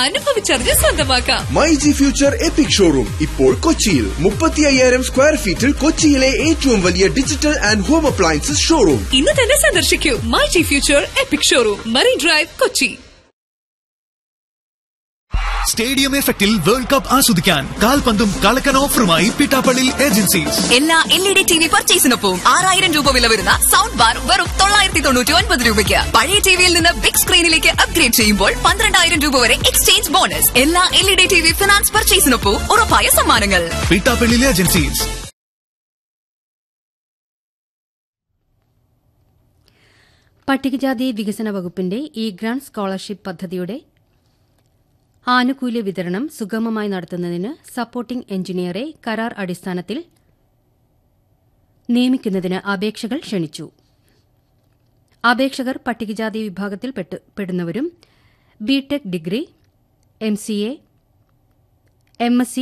അനുഭവിച്ചറിഞ്ഞ് സ്വന്തമാക്കാം my G future epic showroom ഇപ്പോൾ കൊച്ചിയിൽ മുപ്പത്തി അയ്യായിരം സ്ക്വയർ ഫീറ്റിൽ കൊച്ചിയിലെ ഏറ്റവും വലിയ digital and home appliances showroom ഇന്ന് തന്നെ സന്ദർശിക്കൂ my G future epic showroom marine drive Kochi stadium എഫക്റ്റിൽ വേൾഡ് കപ്പ് ആസ്വദിക്കാൻ കാൽപന്തും കളക്കൻ ഓഫറുമായി പിട്ടാപ്പള്ളി ഏജൻസീസ് എല്ലാ L E D T V പർച്ചേസിനൊപ്പം ആറായിരം രൂപ വില വരുന്ന സൗണ്ട് ബാർ വെറും തൊള്ളായിരത്തി തൊണ്ണൂറ്റി ഒൻപത് രൂപയ്ക്ക് പഴയ ടിവിയിൽ നിന്ന് ബിഗ് സ്ക്രീനിലേക്ക് അപ്ഗ്രേഡ് ചെയ്യുമ്പോൾ പന്ത്രണ്ടായിരം രൂപ വരെ എക്സ്ചേഞ്ച് ബോണസ് എല്ലാ L E D T V finance പർച്ചേസിനൊപ്പം ഉറപ്പായ സമ്മാനങ്ങൾ പിട്ടാപ്പള്ളി ഏജൻസീസ് പട്ടികജാതി വികസന വകുപ്പിന്റെ ഈ ഗ്രാന്റ് സ്കോളർഷിപ്പ് പദ്ധതിയുടെ ആനുകൂല്യ വിതരണം സുഗമമായി നടത്തുന്നതിന് സപ്പോർട്ടിംഗ് എഞ്ചിനീയറെ കരാർ അടിസ്ഥാനത്തിൽ നിയമിക്കുന്നതിന് അപേക്ഷകൾ ക്ഷണിച്ചു അപേക്ഷകർ പട്ടികജാതി വിഭാഗത്തിൽ പെട്ട്- പെടുന്നവരും BTech degree M C A M S C